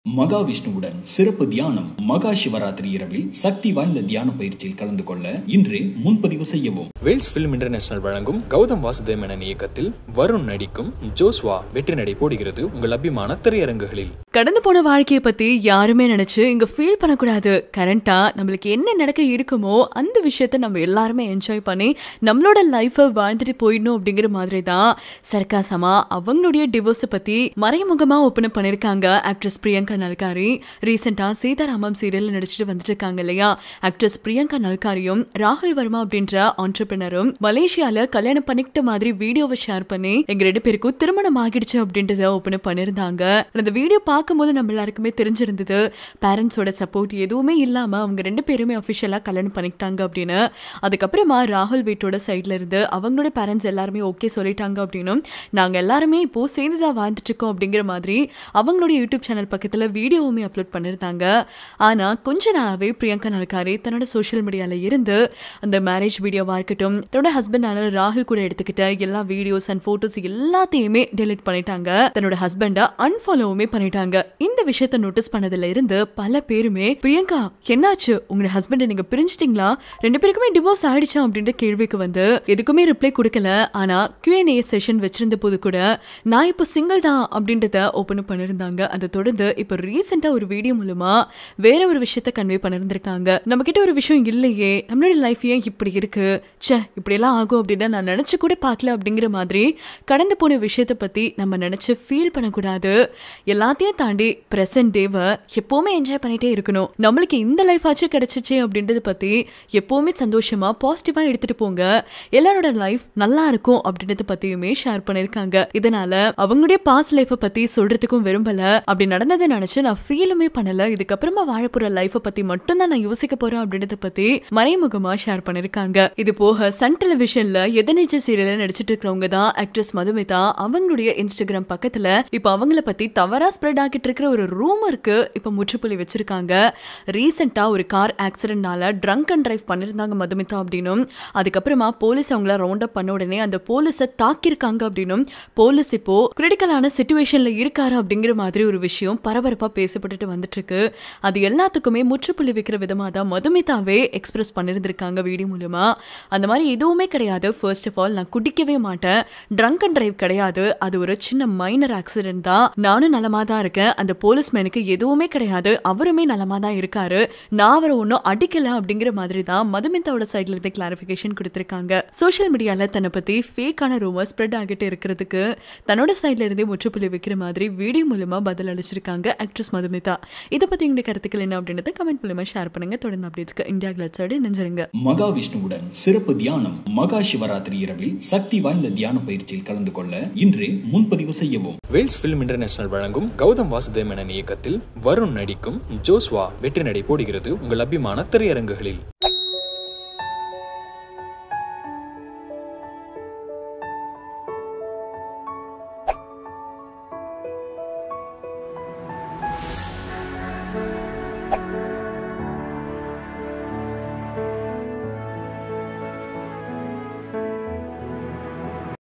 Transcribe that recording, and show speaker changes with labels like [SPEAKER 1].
[SPEAKER 1] மகாவிஷ்ணுவுடன் சிறப்பு தியானம் மகா சிவராத்திரி இரவில் சக்தி வாய்ந்த தியான பயிற்சியில் கலந்து கொள்ள இன்றே முன்பதிவு செய்யவும்
[SPEAKER 2] வேல்ஸ் பிலிம் இன்டர்நேஷனல் வழங்கும் கௌதம் வாசுதேவ் மேனன் இயக்கத்தில் வருண் நடிக்கும் ஜோஸ்வா வெற்றி நடை போடுகிறது உங்கள் அபிமான திரையரங்குகளில்
[SPEAKER 3] கடந்து போன வாழ்க்கையை பத்தி யாருமே நினைச்சு இங்க ஃபீல் பண்ணக்கூடாது கரண்டா நம்மளுக்கு என்ன நடக்க இருக்குமோ அந்த விஷயத்த நம்ம எல்லாருமே என்ஜாய் பண்ணி நம்மளோட லைஃபை வாழ்ந்துட்டு போயிடணும் அப்படிங்கிற மாதிரி தான் சர்க்காசமா அவங்களுடைய டிவோர்ஸை பத்தி மறைமுகமா ஓப்பன் பண்ணிருக்காங்க ஆக்ட்ரஸ் பிரியங்கா நல்காரி ரீசெண்டா சீதாராமம் சீரியல்ல நடிச்சிட்டு வந்துட்டு இருக்காங்க இல்லையா ஆக்ட்ரஸ் பிரியங்கா நல்காரியும் ராகுல் வர்மா அப்படின்ற ஆண்டர்பிரினரும் மலேசியால கல்யாணம் பண்ணிக்கிட்ட மாதிரி வீடியோவை ஷேர் பண்ணி எங்க ரெண்டு பேருக்கும் திருமணம் ஆகிடுச்சு அப்படின்றத ஓப்பன் பண்ணிருந்தாங்க அந்த வீடியோ பார்க்கும்போது நம்ம எல்லாருக்குமே தெரிஞ்சிருந்தது பேரண்ட்ஸோட சப்போர்ட் எதுவுமே இல்லாம அவங்க ரெண்டு பேருமே அஃபிஷியலா கல்யாணம் பண்ணிக்கிட்டாங்க அப்படின்னு அதுக்கப்புறமா ராகுல் வீட்டோட சைட்ல இருந்து அவங்களோட பேரண்ட்ஸ் எல்லாருமே ஓகே சொல்லிட்டாங்க அப்படின்னும் நாங்க எல்லாருமே இப்போ சேர்ந்துதான் வாழ்ந்துட்டு இருக்கோம் அப்படிங்கிற மாதிரி அவங்களோட யூடியூப் சேனல் பக்கத்துல வீடியோவுமே அப்லோட் பண்ணிருந்தாங்க ஆனா கொஞ்ச நாளாவே பிரியங்கா நல்காரி தன்னோட சோஷியல் மீடியால இருந்து அந்த மேரேஜ் வீடியோவா இருக்கட்டும் தன்னோட ஹஸ்பண்டான ராகுல் கூட எடுத்துக்கிட்ட எல்லா வீடியோஸ் அண்ட் போட்டோஸ் எல்லாத்தையுமே டெலிட் பண்ணிட்டாங்க தன்னோட ஹஸ்பண்டை அன்ஃபாலோவுமே பண்ணிட்டாங்க இந்த விஷயத்த நோட்டீஸ் பண்ணதுல இருந்து பல பேருமே பிரியங்கா என்னாச்சு உங்களோட ஹஸ்பண்டை நீங்க பிரிஞ்சிட்டீங்களா ரெண்டு பேருக்குமே டிவோர்ஸ் ஆயிடுச்சா அப்படின்ற கேள்விக்கு வந்து எதுக்குமே ரிப்ளை கொடுக்கல ஆனா Q&A செஷன் வச்சிருந்த போது கூட நான் இப்போ சிங்கிள் தான் அப்படின்றத ஓப்பன் பண்ணிருந்தாங்க அதை தொடர்ந்து இப்போ ரீசெண்டா ஒரு வீடியோ மூலமா வேற ஒரு விஷயத்த கன்வே பண்ணிருந்திருக்காங்க நம்ம கிட்ட ஒரு விஷயம் இல்லையே நம்மளோட லைஃப் ஏன் இப்படி இருக்கு ச்சே இப்படி எல்லாம் ஆகும் அப்படின்னு நான் நினைச்சு கூட பார்க்கல அப்படிங்கிற மாதிரி கடந்து போன விஷயத்தை பத்தி நம்ம நினைச்சு ஃபீல் பண்ணக்கூடாது எல்லாத்தையும் தாண்டி பிரசன்ட் டேவை எப்பவுமே என்ஜாய் பண்ணிட்டே இருக்கணும் நம்மளுக்கு இந்த லைஃப் ஆச்சு கிடைச்சிச்சு அப்படின்றத பத்தி எப்பவுமே சந்தோஷமா பாசிட்டிவா எடுத்துட்டு போங்க எல்லாரோட லைஃப் நல்லா இருக்கும் அப்படின்றத பத்தியுமே ஷேர் பண்ணிருக்காங்க இதனால அவங்களுடைய பாஸ் லைஃபை பத்தி சொல்றதுக்கும் விரும்பல அப்படி நடந்ததை நினைச்சு நான் ஃபீலுமே பண்ணல இதுக்கப்புறமா வாழ போற லைஃபை பத்தி மட்டும் தான் நான் யோசிக்க போறேன் அப்படின்றத பத்தி மறைமுகமா ஷேர் பண்ணிருக்காங்க இது போக சன் டெலிவிஷன்ல எதனேச்ச சீரியல்ல நடிச்சிட்டு இருக்கிறவங்க தான் ஆக்ட்ரஸ் மதுமிதா அவங்களுடைய இன்ஸ்டாகிராம் பக்கத்துல இப்ப அவங்கள பத்தி தவறா ஸ்ப்ரெட் ஆகிட்டு இருக்கிற ஒரு ரூமருக்கு இப்ப முற்றுப்புள்ளி வச்சிருக்காங்க ரீசெண்டா ஒரு கார் ஆக்சிடென்ட்னால ட்ரங்க் அண்ட் டிரைவ் பண்ணிருந்தாங்க மதுமிதா அப்படின்னும் அதுக்கப்புறமா போலீஸ் அவங்கள ரவுண்ட் அப் பண்ண உடனே அந்த போலீஸை தாக்கியிருக்காங்க அப்படின்னும் போலீஸ் இப்போ கிரிட்டிக்கலான சுச்சுவேஷன்ல இருக்காரு அப்படிங்கிற மாதிரி ஒரு விஷயம் பரபரப்பா பேசப்பட்டுட்டு வந்துட்டு இருக்கு அது எல்லாத்துக்குமே முற்றுப்புள்ளி வைக்கிற விதமா தான் மதுமிதாவே எக்ஸ்பிரஸ் பண்ணிருந்திருக்காங்க வீடியோ மூலமா அந்த மாதிரி எதுவுமே கிடையாது ஃபர்ஸ்ட் ஆஃப் ஆல் நான் குடிக்கவே மாட்டேன் ட்ரங்க் அண்ட் டிரைவ் கிடையாது அது ஒரு சின்ன மைனர் ஆக்சிடென்ட் தான் நானும் நலமா தான் இருக்கேன் அந்த போலீஸ் மேனுக்கு எதுவுமே கிடையாது அவருமே நலமா தான் இருக்காரு நான் அவரை ஒன்றும் அடிக்கல அப்படிங்கிற மாதிரி தான் மதுமிதாவோட சைட்ல இருந்து கிளாரிஃபிகேஷன் கொடுத்திருக்காங்க சோஷியல் மீடியால தன்னை பத்தி ஃபேக்கான ரூமர் ஸ்ப்ரெட் ஆகிட்டு இருக்கிறதுக்கு தன்னோட சைட்ல இருந்தே முற்றுப்புள்ளி வைக்கிற மாதிரி வீடியோ மூலமா பதில் அளிச்சிருக்காங்க ஆக்ட்ரஸ் மதுமிதா இதை பத்தி உங்களுடைய கருத்துக்கள் என்ன அப்படின்றத கமெண்ட் மூலமா ஷேர் பண்ணுங்க தொடர்ந்து அப்டேட்ஸ்க்கு இந்தியா கிளட்ஸோடு நினைஞ்சிருங்க
[SPEAKER 1] மகாவிஷ்ணுவுடன் சிறப்பு தியானம் மகா சிவராத்திரி இரவில் சக்தி வாய்ந்த தியான பயிற்சியில் கலந்து கொள்ள இன்றே முன்பதிவு செய்யவும்
[SPEAKER 2] வேல்ஸ் பிலிம் இன்டர்நேஷனல் வழங்கும் கௌதம் வாசுதேவ் மேனன் இயக்கத்தில் வருண் நடிக்கும் ஜோஸ்வா வெற்றி நடை போடுகிறது உங்கள் அபிமான திரையரங்குகளில்